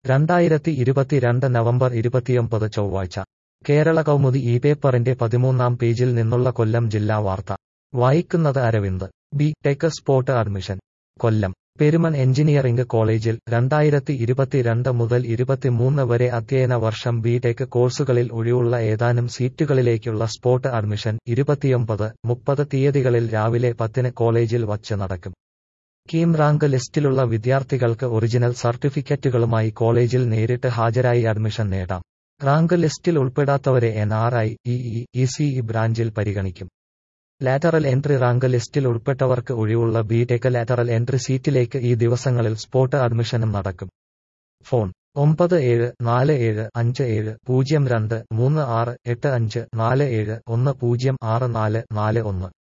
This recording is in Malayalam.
രണ്ടായിരത്തി ഇരുപത്തിരണ്ട് നവംബർ ഇരുപത്തിയൊമ്പത് ചൊവ്വാഴ്ച കേരള കൗമുദി ഈ പേപ്പറിന്റെ പതിമൂന്നാം പേജിൽ നിന്നുള്ള കൊല്ലം ജില്ലാ വാർത്ത വായിക്കുന്നത് Aravind B tech spot admission Kollam Perumon engineering കോളേജിൽ രണ്ടായിരത്തി ഇരുപത്തിരണ്ട് മുതൽ ഇരുപത്തിമൂന്ന് വരെ അധ്യയന വർഷം ബി ടെക് കോഴ്സുകളിൽ ഒഴിവുള്ള ഏതാനും സീറ്റുകളിലേക്കുള്ള സ്പോട്ട് അഡ്മിഷൻ ഇരുപത്തിയൊമ്പത് മുപ്പത് തീയതികളിൽ രാവിലെ പത്തിന് കോളേജിൽ വച്ച് നടക്കും കീം റാങ്ക് ലിസ്റ്റിലുള്ള വിദ്യാർത്ഥികൾക്ക് ഒറിജിനൽ സർട്ടിഫിക്കറ്റുകളുമായി കോളേജിൽ നേരിട്ട് ഹാജരായി അഡ്മിഷൻ നേടാം റാങ്ക് ലിസ്റ്റിൽ ഉൾപ്പെടാത്തവരെ N R I E E C E ബ്രാഞ്ചിൽ പരിഗണിക്കും ലാറ്ററൽ എൻട്രി റാങ്ക് ലിസ്റ്റിൽ ഉൾപ്പെട്ടവർക്ക് ഒഴിവുള്ള ബി ടെക് ലാറ്ററൽ എൻട്രി സീറ്റിലേക്ക് ഈ ദിവസങ്ങളിൽ സ്പോട്ട് അഡ്മിഷനും നടക്കും ഫോൺ ഒമ്പത് ഏഴ് നാല് ഏഴ് അഞ്ച് ഏഴ് പൂജ്യം രണ്ട് മൂന്ന് ആറ് എട്ട് അഞ്ച് നാല് ഏഴ് ഒന്ന് പൂജ്യം ആറ് നാല് നാല് ഒന്ന്